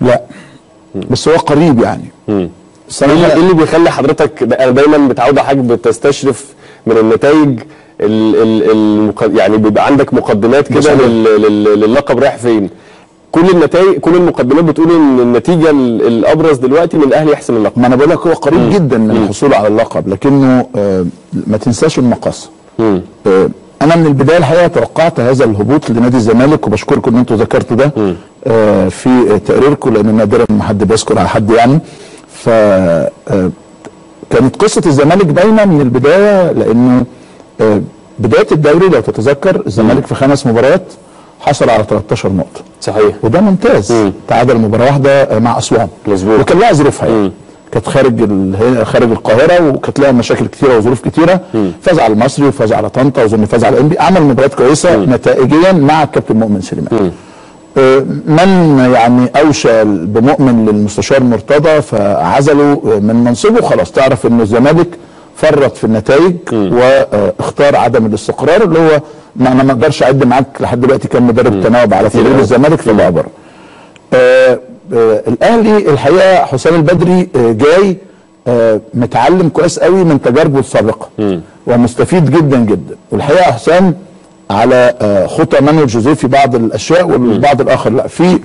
لا بس هو قريب يعني ايه اللي- إيه اللي بيخلي حضرتك ده- انا دايما متعود على حضرتك بتستشرف من النتائج ال ال المق... يعني بيبقى عندك مقدمات كده صحيح. لل... لل... للقب رايح فين كل النتائج كل المقدمات بتقول ان النتيجه ال- الابرز دلوقتي من الاهلي يحسم اللقب ما انا بقول لك هو قريب جدا من الحصول على اللقب لكنه آه، ما تنساش المقص مم. آه، انا من البدايه الحقيقه توقعت هذا الهبوط لنادي الزمالك وبشكركم ان انتم ذكرتوا ده آه، في تقريركم لان نادرا ما حد بيذكر على حد يعني ف آه، كانت قصه الزمالك باينه من البدايه لانه آه، بدايه الدوري لو تتذكر الزمالك في خمس مباريات حصل على 13 نقطه صحيح وده ممتاز مم. تعادل مباراه واحده مع اسوان مظبوط. وكان لها ظروفها يعني مم. كانت خارج ال- خارج القاهره وكانت لها مشاكل كتيره وظروف كتيره فاز على المصري وفاز على طنطا واظن فاز على انبي عمل مباريات كويسه نتائجيا مع الكابتن مؤمن سليمان آه، من يعني اوشى بمؤمن للمستشار مرتضى فعزله من منصبه خلاص تعرف ان الزمالك فرط في النتائج واختار عدم الاستقرار اللي هو ما انا ما اقدرش اعد معاك لحد دلوقتي كان مدرب تناوب على كتير تدريب أوي. الزمالك في العبر آه آه الاهلي الحقيقه حسام البدري آه جاي آه متعلم كويس قوي من تجاربه السابقه ومستفيد جدا جدا والحقيقه حسام على آه خطى مانويل جوزيه في بعض الاشياء والبعض الاخر لا في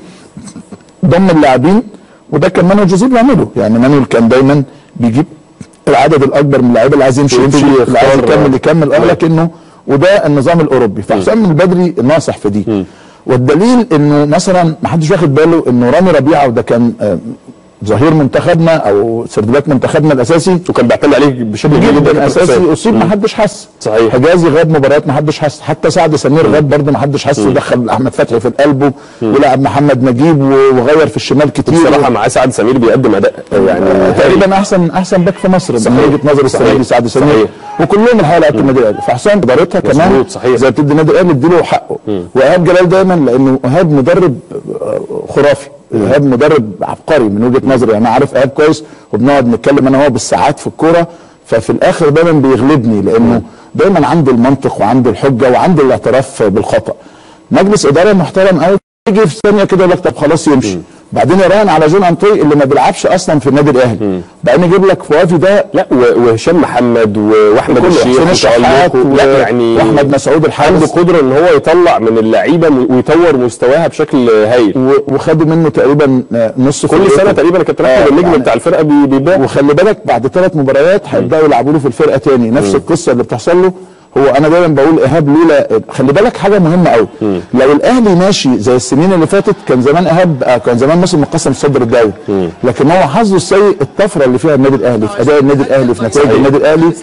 ضم اللاعبين وده كان مانويل جوزيه بيعمله يعني مانويل كان دايما بيجيب العدد الاكبر من اللعيبه اللي عايز يمشي ويبتدي يمشي اللي عايز يختار- يكمل يكمل اه مم. لكنه وده النظام الاوروبي فحسام البدري ناصح في دي والدليل انه مثلا ما حدش واخد باله انه رامي ربيعه وده كان آه، ظهير منتخبنا او سردباك منتخبنا الاساسي وكان بيعتمد عليك بشكل كبير جدا جدا اساسي اصيب ما حدش حس صحيح. حجازي غاب مباريات ما حدش حس حتى سعد سمير غاب برضه ما حدش حس ودخل احمد فتحي في القلب ولعب محمد نجيب و- وغير في الشمال كتير بصراحه معاه سعد سمير بيقدم اداء يعني آه، تقريبا احسن احسن باك في مصر من صحيح. وجهه نظر السنه صحيح. دي سعد سمير صحيح. وكلهم الحقيقه لعيبه النادي الاهلي فحسام ادارتها كمان مظبوط، صحيح. زي بتدي النادي الاهلي اديله حقه وايهاب جلال دايما لانه ايهاب مدرب آه، خرافي ايهاب مدرب عبقري من وجهه نظري انا عارف ايهاب كويس وبنقعد نتكلم انا وهو بالساعات في الكوره ففي الاخر دايما بيغلبني لانه دايما عنده المنطق وعنده الحجه وعنده الاعتراف بالخطا مجلس اداره محترم قوي يجي في ثانيه كده يقول لك طب خلاص يمشي بعدين يراهن على جون انطوي اللي ما بيلعبش اصلا في النادي الاهلي بعدين يجيب لك فوافي ده لا و- وهشام محمد و- واحمد كله الشيخ حسين الشحات وتألق و- لا يعني واحمد مسعود عنده الحارس قدره ان هو يطلع من اللعيبه م- ويطور مستواها بشكل هايل و- وخدوا منه تقريبا آه، نص كل فرقته. سنه تقريبا كابتن آه، احمد النجم يعني بتاع الفرقه بي- بيبيع وخلي بالك بعد ثلاث مباريات هيبداوا يلعبوا له في الفرقه تاني نفس القصه اللي بتحصل له هو انا دايما بقول ايهاب لولا خلي بالك حاجه مهمه قوي لو الاهلي ماشي زي السنين اللي فاتت كان زمان ايهاب آه، كان زمان مصر مقسم صدر الدوري لكن هو حظه السيء الطفره اللي فيها النادي الاهلي في اداء النادي الاهلي في نتائج النادي الاهلي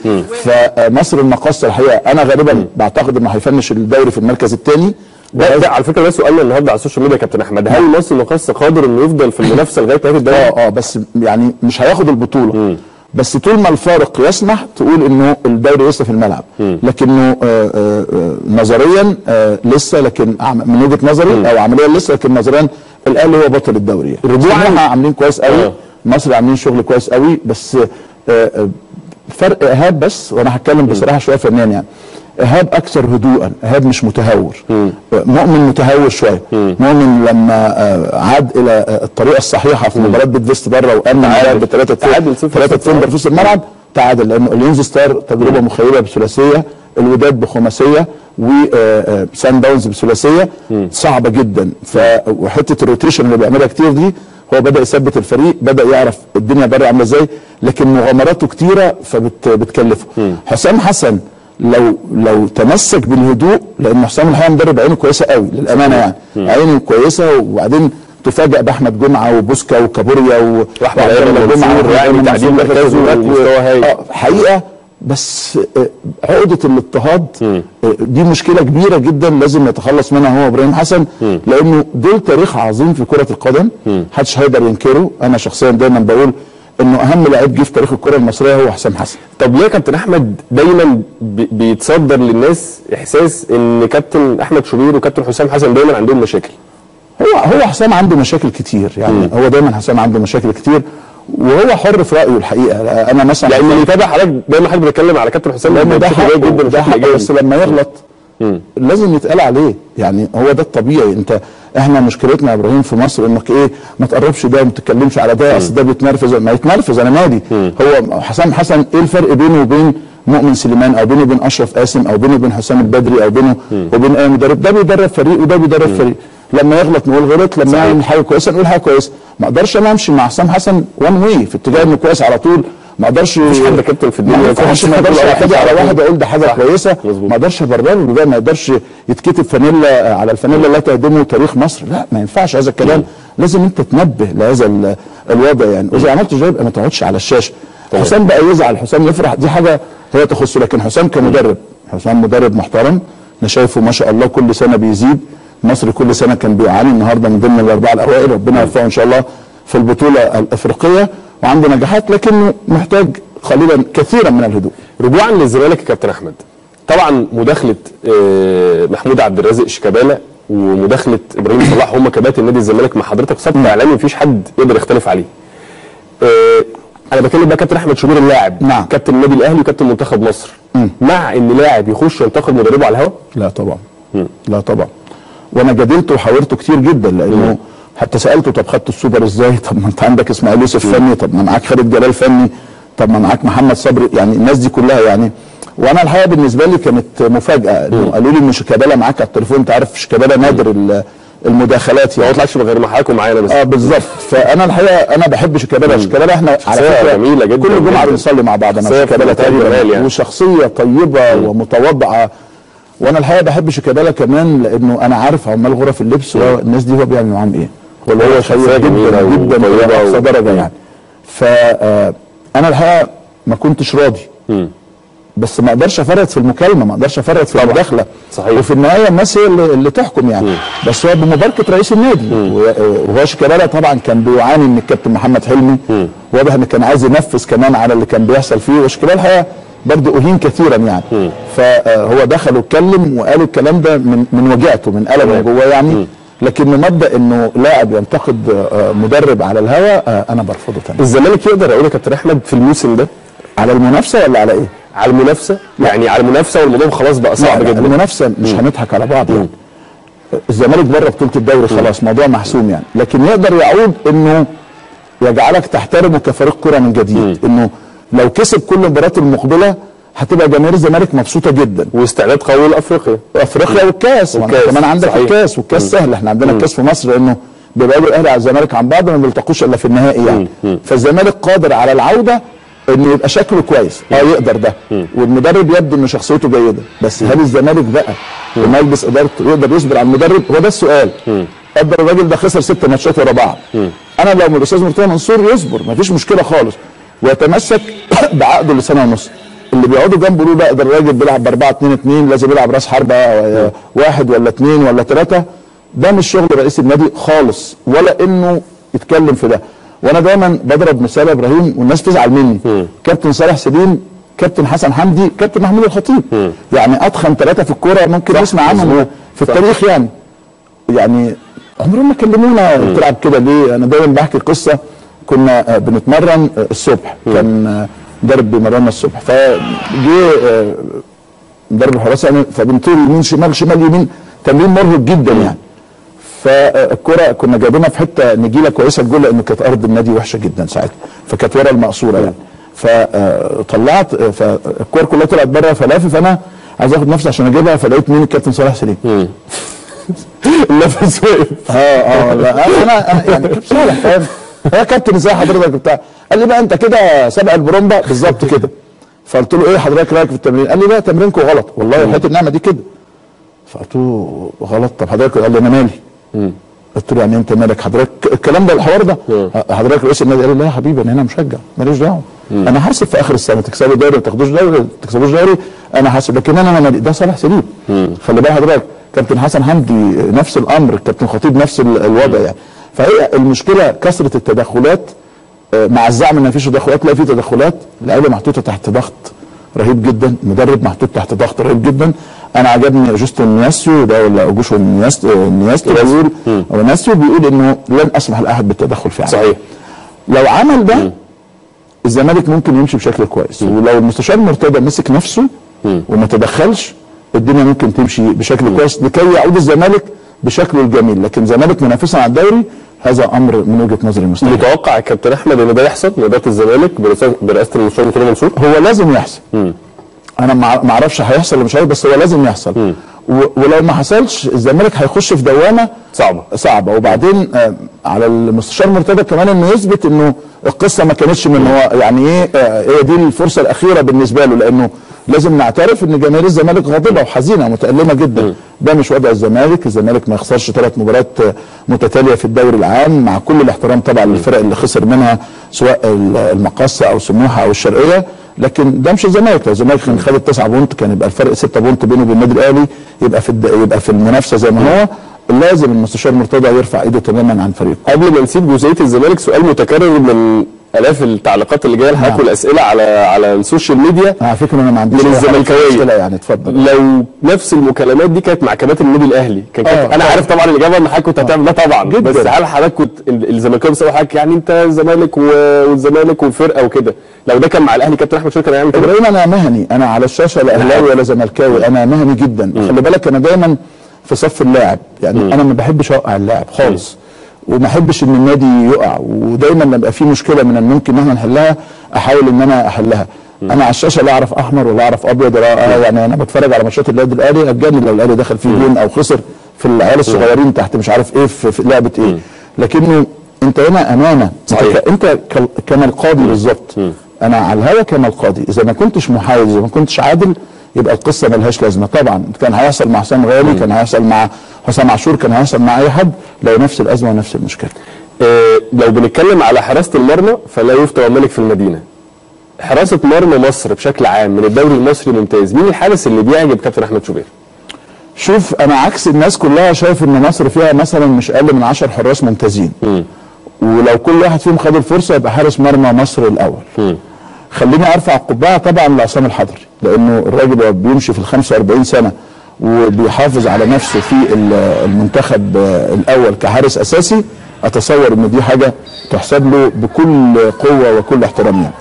فمصر المقصه الحقيقه انا غالبا بعتقد انه هيفنش الدوري في المركز الثاني ده, ده على فكره ده سؤالنا النهارده على السوشيال ميديا يا كابتن احمد هل مصر المقصه قادر انه يفضل في المنافسه لغايه نهايه الدوري؟ اه اه بس يعني مش هياخد البطوله بس طول ما الفارق يسمح تقول انه الدوري لسه في الملعب لكنه آه آه آه نظريا آه لسه لكن عم- من وجهه نظري او عمليا لسه لكن نظريا الاهلي هو بطل الدوري رجوعاً- رجوعا عاملين كويس قوي آه. مصر عاملين شغل كويس قوي بس آه آه فرق ايهاب بس وانا هتكلم بصراحه شويه فنيا يعني ايهاب اكثر هدوءا ايهاب مش متهور مؤمن متهور شويه مؤمن لما آه، عاد الى آه، الطريقه الصحيحه في مباراه بيت فيست بره وامن المباراه بثلاثه تعادل صفر ثلاثه صفر. فندر في وسط الملعب تعادل لانه اليونز ستار تجربه مخيبه بثلاثيه الوداد بخماسيه وسان داونز بثلاثيه صعبه جدا ف وحته الروتيشن اللي بيعملها كتير دي هو بدا يثبت الفريق بدا يعرف الدنيا بره عامله ازاي لكن مغامراته كتيره فبتكلفه حسام حسن لو لو تمسك بالهدوء لان حسام الحقيقه مدرب عينه كويسه قوي للامانه يعني عينه كويسه وبعدين تفاجئ باحمد جمعه وبوسكا وكابوريا و- وأحمد وعبد أيمن الله جمعه منصور، يعني وأيمن تعديل منصور مركزه مركز باك و- ومستوى هايل. آه، حقيقه بس آه، عقده الاضطهاد آه، دي مشكله كبيره جدا لازم يتخلص منها هو ابراهيم حسن لانه دول تاريخ عظيم في كره القدم محدش هيقدر ينكره انا شخصيا دايما بقول انه اهم لعيب جه في تاريخ الكره المصريه هو حسام حسن طب ليه يا كابتن احمد دايما بي- بيتصدر للناس احساس ان كابتن احمد شوبير وكابتن حسام حسن دايما عندهم مشاكل هو هو حسام عنده مشاكل كتير يعني هو دايما حسام عنده مشاكل كتير وهو حر في رايه الحقيقه انا مثلا لان اللي يتابع حضرتك دايما حضرتك بتتكلم على كابتن حسام لان ده بشكل حقه جيد جدا ده وبشكل حقه إيجابي. بس لما يغلط لازم يتقال عليه يعني هو ده الطبيعي انت احنا مشكلتنا يا ابراهيم في مصر انك ايه ما تقربش ده وما تتكلمش على ده اصل ده بيتنرفز ما يتنرفز انا نادي هو حسام حسن ايه الفرق بينه وبين مؤمن سليمان او بينه وبين اشرف قاسم او بينه وبين حسام البدري او بينه وبين اي مدرب ده بيدرب فريق وده بيدرب فريق لما يغلط نقول غلط لما يعمل حاجه كويسه نقول حاجه كويسه ما اقدرش انا امشي مع حسام حسن وان واي في اتجاه انه كويس على طول ما اقدرش مفيش حد كابتن في الدنيا ما يكون ينفعش ما حد اقدرش يقول اعتدي واحد على صح. واحد اقول ده حاجه صح. كويسه مظبوط. ما اقدرش ابرر له ده ما يقدرش يتكتب فانيلا على الفانيلا لا تهدمه تاريخ مصر لا ما ينفعش هذا الكلام لازم انت تنبه لهذا ال- الوضع يعني واذا عملت ده يبقى ما تقعدش على الشاشه تمام. حسام بقى يزعل حسام يفرح دي حاجه هي تخصه لكن حسام كمدرب حسام مدرب محترم انا شايفه ما شاء الله كل سنه بيزيد مصر كل سنه كان بيعاني النهارده من ضمن الاربعه الاوائل ربنا يوفقه ان شاء الله في البطوله الافريقيه وعنده نجاحات لكنه محتاج قليلا كثيرا من الهدوء رجوعا للزمالك يا كابتن احمد طبعا مداخله آه، محمود عبد الرازق شيكابالا ومداخله ابراهيم صلاح هم كباتن نادي الزمالك مع حضرتك سبق اعلامي مفيش حد يقدر يختلف عليه آه، انا بكلم بقى كابتن احمد شوبير اللاعب نعم. كابتن النادي الاهلي وكابتن منتخب مصر مع ان لاعب يخش ينتقد مدربه على الهواء لا طبعا لا طبعا وانا جادلته وحاورته كتير جدا لانه حتى سالته طب خدت السوبر ازاي طب ما انت عندك اسماعيل يوسف فني طب ما معاك خالد جلال فني طب ما معاك محمد صبري يعني الناس دي كلها يعني وانا الحقيقه بالنسبه لي كانت مفاجاه انه قالوا لي ان شيكابالا معاك على التليفون انت عارف شيكابالا نادر ال- المداخلات ما يعني طلعش غير محاكم معانا بس اه بالظبط فانا الحقيقه انا بحب شيكابالا شيكابالا احنا على شخصية فكره جميلة جدا كل جمعه جدا. بنصلي مع بعض انا شخصية وشيكابالا في منتهى الجمال تقريبا يعني. وشخصيه طيبه ومتواضعه وانا الحقيقه بحب شيكابالا كمان لانه انا عارف عمال غرف اللبس والناس دي هو بيعمل معاهم ايه ولا هو شخصية طيب جميلة جدا جدا وطيبة باقصى و- درجه يعني فانا الحقيقه ما كنتش راضي بس ما اقدرش افرط في المكالمه ما اقدرش افرط في المداخله صحيح. وفي النهايه الناس هي اللي, اللي تحكم يعني بس هو بمباركه رئيس النادي و- وهو شيكابالا طبعا كان بيعاني من الكابتن محمد حلمي واضح انه كان عايز ينفذ كمان على اللي كان بيحصل فيه وشيكابالا الحقيقه برضه اهين كثيرا يعني فهو دخل واتكلم وقال الكلام ده من من وجعته من ألمه جواه يعني لكن مبدا انه لاعب ينتقد آه، مدرب على الهوا آه، انا برفضه تماما الزمالك يقدر اقول يا كابتن احمد في الموسم ده على المنافسه ولا على ايه؟ على المنافسه يعني على المنافسه والموضوع خلاص بقى صعب لا، لا، جدا المنافسه مش هنضحك على بعض يعني الزمالك بره بطوله الدوري خلاص موضوع محسوم يعني لكن يقدر يعود انه يجعلك تحترمه كفريق كره من جديد انه لو كسب كل المباريات المقبله هتبقى جماهير الزمالك مبسوطه جدا واستعداد قوي لافريقيا افريقيا والكاس ما أنا والكاس، كمان عندك صحيح. الكاس والكاس سهل احنا عندنا الكاس في مصر لانه بيبقى الاهلي على الزمالك عن بعض ما بيلتقوش الا في النهائي يعني فالزمالك قادر على العوده انه يبقى شكله كويس اه يقدر ده والمدرب يبدو ان شخصيته جيده بس هل الزمالك بقى ومجلس ادارته يقدر يصبر على المدرب هو ده السؤال قدر الراجل ده خسر ست ماتشات ورا بعض انا لو من الاستاذ مرتضى منصور يصبر مفيش مشكله خالص ويتمسك بعقده لسنه ونص اللي بيقعدوا جنبه يقولوا لا ده الراجل بيلعب ب 4 2 2 لازم يلعب راس حربه آه، واحد ولا اثنين ولا ثلاثه ده مش شغل رئيس النادي خالص ولا انه يتكلم في ده وانا دايما بضرب مثال يا ابراهيم والناس تزعل مني كابتن صالح سليم كابتن حسن حمدي كابتن محمود الخطيب يعني اضخم ثلاثه في الكوره ممكن نسمع عنهم مظبوط. في صح. التاريخ يعني يعني عمرهم ما كلمونا بتلعب كده ليه انا دايما بحكي قصه كنا آه، بنتمرن آه، الصبح كان آه، مدرب بيمرنا الصبح فجه آه، مدرب الحراسه يعني فبنطير يمين شمال شمال يمين تمرين مرهق جدا يعني فالكرة كنا جايبينها في حته نجيله كويسه الجول لان كانت ارض النادي وحشه جدا ساعتها فكانت ورا المقصوره يعني فطلعت فالكوره كلها طلعت بره فلافف فانا عايز اخد نفسي عشان اجيبها فلقيت مين الكابتن صلاح سليم النفس وقف اه اه لا انا انا يعني كابتن صالح فاهم يا كابتن ازاي حضرتك بتاع قال لي بقى انت كده سابق البرومبا بالظبط كده فقلت له ايه حضرتك رايك في التمرين قال لي لا تمرينكم غلط والله وحياه النعمه دي كده فقلت له غلط طب حضرتك قال لي انا مالي قلت له يعني انت مالك حضرتك الكلام ده الحوار ده حضرتك رئيس النادي قال لي لا يا حبيبي انا هنا مشجع ماليش دعوه انا حاسب في اخر السنه تكسبوا دوري ما تاخدوش دوري ما تكسبوش دوري انا حاسب لكن انا انا ده صالح سليم خلي بالك حضرتك كابتن حسن حمدي نفس الامر كابتن خطيب نفس ال- الوضع يعني فهي المشكله كثره التدخلات آه، مع الزعم ان مفيش تدخلات لا في تدخلات اللعيبه محطوطه تحت ضغط رهيب جدا مدرب محطوط تحت ضغط رهيب جدا انا عجبني جوستن نياسيو ده ولا اوجوشو نياستو نياستو بيقول او نياستو بيقول انه لن اسمح لاحد بالتدخل في عمل صحيح لو عمل ده الزمالك ممكن يمشي بشكل كويس ولو المستشار مرتضى مسك نفسه وما تدخلش الدنيا ممكن تمشي بشكل كويس لكي يعود الزمالك بشكله الجميل لكن زمالك منافسا على الدوري هذا امر من وجهه نظري مستحيل متوقع يا كابتن احمد ان ده يحصل من اداره الزمالك برئاسه برئاسه المستشار مرتضى منصور هو لازم يحصل انا ما ما اعرفش هيحصل ولا مش هيحصل بس هو لازم يحصل و- ولو ما حصلش الزمالك هيخش في دوامه صعبه صعبه وبعدين آه، على المستشار مرتضى كمان انه يثبت انه القصه ما كانتش من هو يعني ايه آه، هي دي الفرصه الاخيره بالنسبه له لانه لازم نعترف ان جماهير الزمالك غاضبه وحزينه ومتالمه جدا ده مش وضع الزمالك الزمالك ما يخسرش ثلاث مباريات آه، متتاليه في الدوري العام مع كل الاحترام طبعا للفرق اللي خسر منها سواء ال- المقصه او سموحه او الشرقيه لكن ده مش الزمالك لو الزمالك كان خد التسعه بونت كان يبقى الفرق سته بونت بينه وبين النادي الاهلي يبقى في الد... يبقى في المنافسه زي ما هو لازم المستشار مرتضى يرفع ايده تماما عن فريقه قبل ما نسيب جزئيه الزمالك سؤال متكرر من الاف التعليقات اللي جايه لحضرتك نعم. والاسئله على على السوشيال ميديا على فكره انا ما عنديش من أي حاجة في الزملكاوية. المشكلة يعني اتفضل لو نفس المكالمات دي كانت مع كباتن النادي الاهلي كان آه، كابتن انا طبعاً. عارف طبعا الاجابه ان حضرتك كنت هتعمل ده طبعا جداً. بس هل حضرتك كنت ال- الزملكاوي بيسالوا حضرتك يعني انت الزمالك و- والزمالك وفرقه وكده لو ده كان مع الاهلي كابتن احمد شوقي كان هيعمل كده ابراهيم انا مهني انا على الشاشه لا اهلاوي ولا زملكاوي انا مهني جدا خلي بالك انا دايما في صف اللاعب يعني انا ما بحبش اوقع اللاعب خالص وما احبش ان النادي يقع ودايما لما يبقى في مشكله من الممكن ان احنا نحلها احاول ان انا احلها انا على الشاشه لا اعرف احمر ولا اعرف ابيض ولا يعني انا بتفرج على ماتشات النادي الاهلي اتجنن لو الاهلي دخل فيه جون او خسر في العيال الصغيرين تحت مش عارف ايه في, في لعبه ايه لكنه انت هنا امانه انت, صحيح. ك- انت كال- كما القاضي بالظبط انا على الهوا كما القاضي اذا ما كنتش محايد اذا ما كنتش عادل يبقى القصه ملهاش لازمه طبعا كان هيحصل مع حسام غالي كان هيحصل مع حسام عاشور كان هيحصل مع اي حد لو نفس الازمه ونفس المشكله آه، لو بنتكلم على حراسه المرمى فلا يفتى وملك في المدينه حراسه مرمى مصر بشكل عام من الدوري المصري ممتاز مين الحارس اللي بيعجب كابتن احمد شوبير شوف انا عكس الناس كلها شايف ان مصر فيها مثلا مش اقل من 10 حراس ممتازين ولو كل واحد فيهم خد الفرصه يبقى حارس مرمى مصر الاول خليني ارفع القبعه طبعا لعصام الحضري لانه الراجل هو بيمشي في ال 45 سنه وبيحافظ على نفسه في ال- المنتخب آه، الاول كحارس اساسي اتصور ان دي حاجه تحسب له بكل قوه وكل احترام يعني.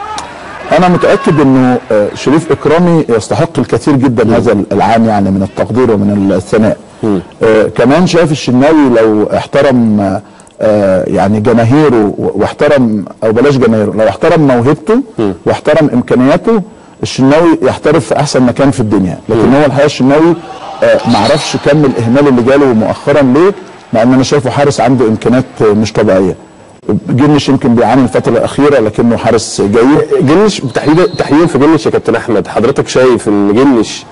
انا متاكد انه آه، شريف اكرامي يستحق الكثير جدا هذا العام يعني من التقدير ومن الثناء آه كمان شايف الشناوي لو احترم آه، آه يعني جماهيره و- واحترم او بلاش جماهيره لو احترم موهبته واحترم امكانياته الشناوي يحترف في احسن مكان في الدنيا لكن هو الحقيقه الشناوي آه معرفش كم الاهمال اللي جاله مؤخرا ليه مع ان انا شايفه حارس عنده امكانيات آه، مش طبيعيه جنش يمكن بيعاني الفتره الاخيره لكنه حارس جيد جنش تحديدا تحديدا في جنش يا كابتن احمد حضرتك شايف ان جنش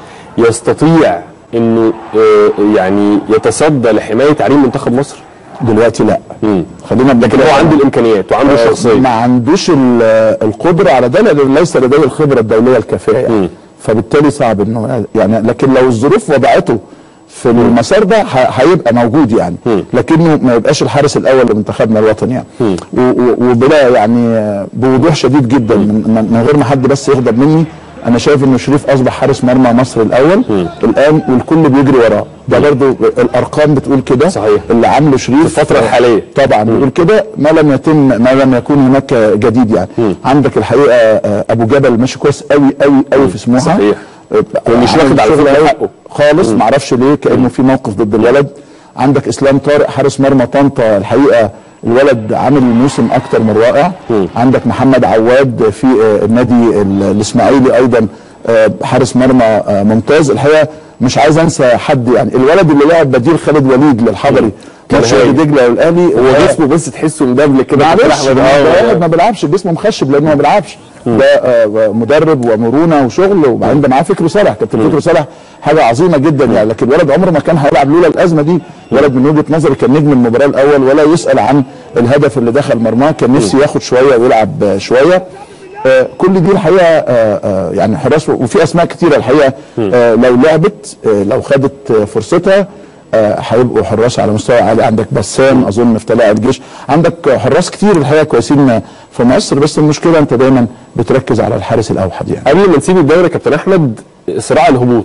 يستطيع انه آه، يعني يتصدى لحمايه عريم منتخب مصر دلوقتي لا خلينا لكن هو عنده الامكانيات وعنده آه، الشخصيه ما عندوش ال- القدره على ده لان ليس لديه الخبره الدوليه الكافيه يعني. فبالتالي صعب انه يعني لكن لو الظروف وضعته في المسار ده ه- هيبقى موجود يعني لكنه ما يبقاش الحارس الاول لمنتخبنا الوطني يعني و- و- وبلا يعني آه، بوضوح شديد جدا من, من من غير ما حد بس يغضب مني انا شايف انه شريف اصبح حارس مرمى مصر الاول الان والكل بيجري وراه ده برضو الارقام بتقول كده صحيح. اللي عامله شريف في الفترة الحالية. طبعا بيقول كده ما لم يتم ما لم يكن هناك جديد يعني عندك الحقيقه آه، ابو جبل ماشي كويس قوي قوي قوي في سموحه صحيح. آه، ومش عامل واخد على شغل فكرة قوي حقه. خالص معرفش ليه كانه في موقف ضد الولد عندك اسلام طارق حارس مرمى طنطا الحقيقه الولد عامل موسم اكتر من رائع عندك محمد عواد في آه، النادي ال- الاسماعيلي ايضا آه، حارس مرمى آه، ممتاز الحقيقه مش عايز انسى حد يعني الولد اللي لعب بديل خالد وليد للحضري كان ماتش هايل. وادي دجله والاهلي هو جسمه بس تحسه مدبل كده كابتن معلش احمد ده اه واحد ما بيلعبش جسمه مخشب لانه ما بيلعبش ده آه، مدرب ومرونه وشغل وبعدين ده معاه فكري صالح كابتن فكري صالح حاجه عظيمه جدا يعني لكن الولد عمره ما كان هيلعب لولا الازمه دي ولد من وجهه نظري كان نجم المباراه الاول ولا يسال عن الهدف اللي دخل مرماه كان نفسي ياخد شويه ويلعب آه، شويه آه، كل دي الحقيقه آه، آه، يعني حراس وفي اسماء كتيره الحقيقه آه، لو لعبت آه، لو خدت آه، فرصتها آه، هيبقوا حراس على مستوى عالي عندك بسام اظن في طلائع الجيش عندك حراس كتير الحقيقه كويسين في مصر بس المشكله انت دايما بتركز على الحارس الاوحد يعني قبل ما نسيب الدوري يا كابتن احمد صراع الهبوط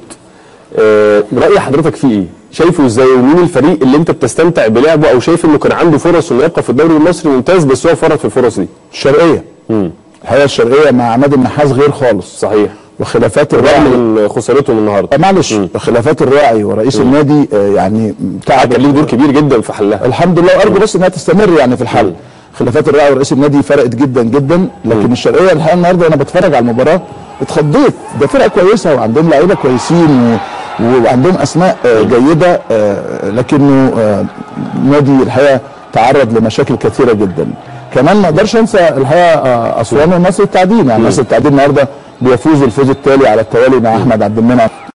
آه، راي حضرتك فيه ايه؟ شايفه ازاي ومين الفريق اللي انت بتستمتع بلعبه او شايف انه كان عنده فرص انه يبقى في الدوري المصري ممتاز بس هو فرط في الفرص دي الشرقيه الحقيقه الشرقيه مع عماد النحاس غير خالص صحيح وخلافات رغم الراعي من خسارتهم النهارده آه، معلش خلافات الراعي ورئيس النادي آه، يعني تعب كان ليه دور كبير جدا في حلها الحمد لله وارجو بس انها تستمر يعني في الحل خلافات الراعي ورئيس النادي فرقت جدا جدا لكن الشرقيه الحقيقه النهارده وانا بتفرج على المباراه اتخضيت ده فرقه كويسه وعندهم لعيبه كويسين و... وعندهم اسماء آه، جيده آه، لكنه آه، نادي الحقيقه تعرض لمشاكل كثيره جدا كمان ما اقدرش انسى الحقيقه آه، اسوان ونصر التعدين يعني نصر التعدين النهارده بيفوز الفوز التالي على التوالي مع احمد عبد المنعم